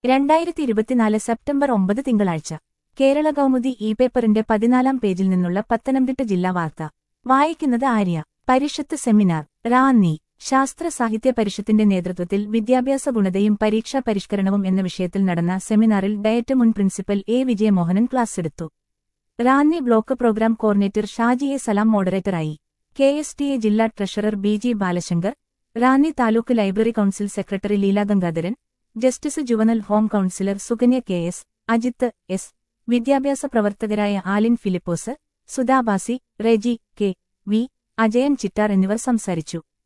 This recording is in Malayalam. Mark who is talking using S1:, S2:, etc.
S1: രണ്ടായിരത്തി ഇരുപത്തിനാല് സെപ്റ്റംബർ ഒമ്പത് തിങ്കളാഴ്ച കേരള കൗമുദി ഇ പേപ്പറിന്റെ പതിനാലാം പേജിൽ നിന്നുള്ള പത്തനംതിട്ട ജില്ലാ വാർത്ത വായിക്കുന്നത് ആര്യ പരിഷത്ത് സെമിനാർ റാന്നി ശാസ്ത്ര സാഹിത്യ പരിഷത്തിന്റെ നേതൃത്വത്തിൽ വിദ്യാഭ്യാസ ഗുണതയും പരീക്ഷാ പരിഷ്കരണവും എന്ന വിഷയത്തിൽ നടന്ന സെമിനാറിൽ ഡയറ്റ് മുൻ പ്രിൻസിപ്പൽ എ വിജയമോഹനൻ ക്ലാസ്സെടുത്തു Ranni block programme coordinator Shaji A Salam മോഡറേറ്ററായി കെ എസ് ടി എ ജില്ലാ treasurer B G Balasankar Ranni taluk library council secretary Leela Gangadharan justice juvenile home counsellor Sukanya K S Ajith S വിദ്യാഭ്യാസ പ്രവർത്തകരായ ആലിൻ ഫിലിപ്പോസ് സുധാബാസി റെജി കെ വി അജയൻ ചിറ്റാർ എന്നിവർ സംസാരിച്ചു